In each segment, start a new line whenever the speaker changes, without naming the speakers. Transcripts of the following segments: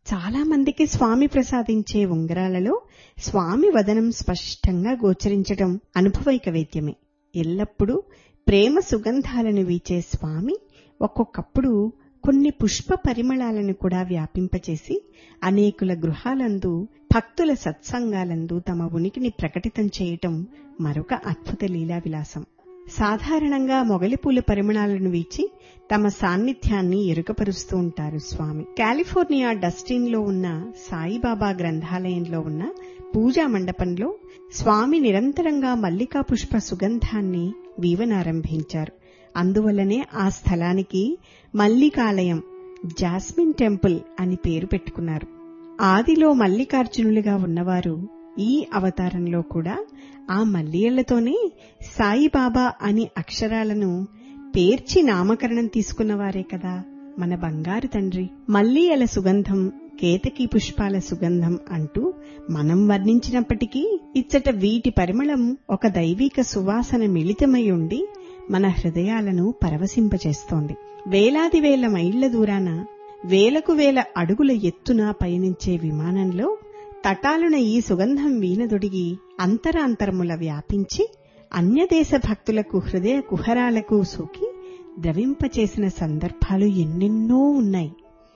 చాలా మందికి స్వామి ప్రసాదించే ఉంగరాలలో స్వామి వదనం స్పష్టంగా గోచరించటం అనుభవైక వేద్యమే ఎల్లప్పుడూ ప్రేమ సుగంధాలను వీచే స్వామి ఒక్కొక్కప్పుడు కొన్ని పుష్ప పరిమళాలను కూడా వ్యాపింపచేసి అనేకుల గృహాలందు భక్తుల సత్సంగాలందు తమ ఉనికిని ప్రకటితం చేయటం మరొక అద్భుత లీలా విలాసం సాధారణంగా మొగలిపూల పరిమళాలను వీచి తమ సాన్నిధ్యాన్ని ఎరుకపరుస్తూ ఉంటారు స్వామి కాలిఫోర్నియా డస్టిన్ లో ఉన్న సాయిబాబా గ్రంథాలయంలో ఉన్న పూజా మండపంలో స్వామి నిరంతరంగా మల్లికా పుష్ప సుగంధాన్ని వీవనారంభించారు అందువల్లనే ఆ స్థలానికి మల్లికాలయం జాస్మిన్ టెంపుల్ అని పేరు పెట్టుకున్నారు ఆదిలో మల్లికార్జునులుగా ఉన్నవారు ఈ అవతారంలో కూడా ఆ మల్లియళ్లతోనే సాయిబాబా అని అక్షరాలను పేర్చి నామకరణం తీసుకున్నవారే కదా మన బంగారు తండ్రి మల్లియల సుగంధం కేతకి పుష్పాల సుగంధం అంటూ మనం వర్ణించినప్పటికీ ఇచ్చట వీటి పరిమళం ఒక దైవిక సువాసన మిళితమై ఉండి మన హృదయాలను పరవశింపచేస్తోంది వేలాది వేల మైళ్ల దూరాన వేలకు వేల అడుగుల ఎత్తున పయనించే విమానంలో తటాలున ఈ సుగంధం వీనదొడిగి అంతరాంతరముల వ్యాపించి అన్యదేశ భక్తులకు హృదయ కుహరాలకు సోకి ద్రవింపచేసిన సందర్భాలు ఎన్నెన్నో ఉన్నాయి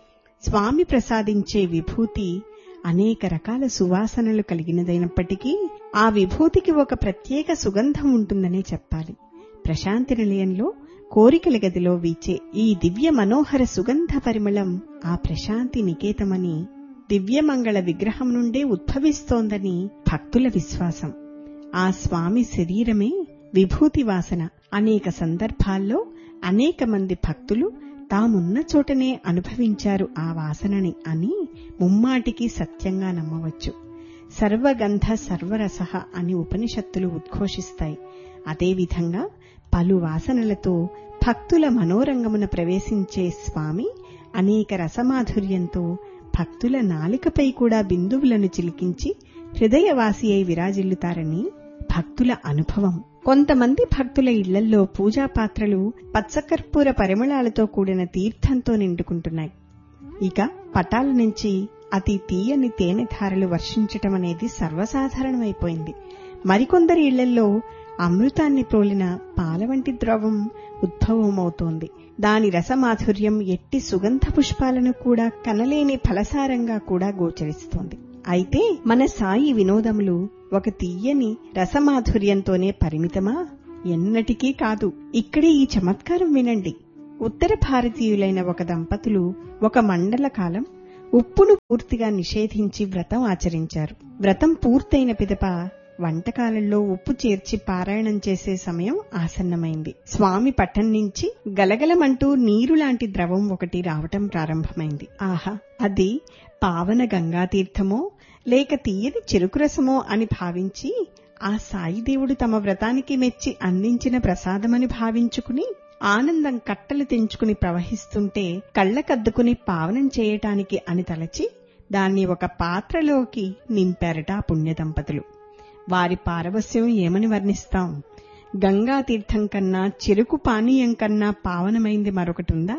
స్వామి ప్రసాదించే విభూతి అనేక రకాల సువాసనలు కలిగినదైనప్పటికీ ఆ విభూతికి ఒక ప్రత్యేక సుగంధం ఉంటుందనే చెప్పాలి ప్రశాంతి నిలయంలో కోరికల గదిలో వీచే ఈ దివ్య మనోహర సుగంధ పరిమళం ఆ ప్రశాంతి నికేతమని దివ్యమంగళ విగ్రహం నుండే ఉద్భవిస్తోందని భక్తుల విశ్వాసం ఆ స్వామి శరీరమే విభూతి వాసన అనేక సందర్భాల్లో అనేక మంది భక్తులు తామున్న చోటనే అనుభవించారు ఆ వాసనని అని ముమ్మాటికి సత్యంగా నమ్మవచ్చు సర్వగంధ సర్వరస అని ఉపనిషత్తులు ఉద్ఘోషిస్తాయి అదేవిధంగా పలు వాసనలతో భక్తుల మనోరంగమున ప్రవేశించే స్వామి అనేక రసమాధుర్యంతో భక్తుల నాలికపై కూడా బిందువులను చిలికించి హృదయవాసి అయి విరాజిల్లుతారని భక్తుల అనుభవం కొంతమంది భక్తుల ఇళ్లల్లో పూజా పాత్రలు పచ్చకర్పూర పరిమళాలతో కూడిన తీర్థంతో నిండుకుంటున్నాయి ఇక పటాల నుంచి అతి తీయని తేనె ధారలు వర్షించటం అనేది సర్వసాధారణమైపోయింది మరికొందరి ఇళ్లల్లో అమృతాన్ని ప్రోలిన పాల వంటి ద్రవం ఉద్భవమవుతోంది దాని రసమాధుర్యం ఎట్టి సుగంధ పుష్పాలను కూడా కనలేని ఫలసారంగా కూడా గోచరిస్తోంది అయితే మన సాయి వినోదములు ఒక తీయని రసమాధుర్యంతోనే పరిమితమా ఎన్నటికీ కాదు ఇక్కడే ఈ చమత్కారం వినండి ఉత్తర భారతీయులైన ఒక దంపతులు ఒక మండల కాలం ఉప్పును పూర్తిగా నిషేధించి వ్రతం ఆచరించారు వ్రతం పూర్తయిన పిదప వంటకాలలో ఉప్పు చేర్చి పారాయణం చేసే సమయం ఆసన్నమైంది స్వామి పట్టం నుంచి గలగలమంటూ నీరు లాంటి ద్రవం ఒకటి రావటం ప్రారంభమైంది ఆహా అది పావన గంగాతీర్థమో లేక తీయని చెరుకురసమో అని భావించి ఆ సాయిదేవుడు తమ వ్రతానికి మెచ్చి అందించిన ప్రసాదమని భావించుకుని ఆనందం కట్టలు తెంచుకుని ప్రవహిస్తుంటే కళ్ళకద్దుకుని పావనం చేయటానికి అని తలచి దాన్ని ఒక పాత్రలోకి నింపారట ఆ పుణ్య దంపతులు వారి పారవస్యం ఏమని వర్ణిస్తాం గంగా తీర్థం కన్నా చెరుకు పానీయం కన్నా పావనమైంది మరొకటుందా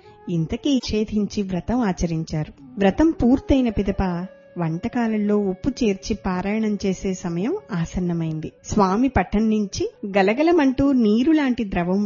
ఇంతకీ ఛేదించి వ్రతం ఆచరించారు వ్రతం పూర్తయిన పిదప వంటకాలలో ఉప్పు చేర్చి పారాయణం చేసే సమయం ఆసన్నమైంది స్వామి పట్టం నుంచి గలగలమంటూ నీరు లాంటి ద్రవం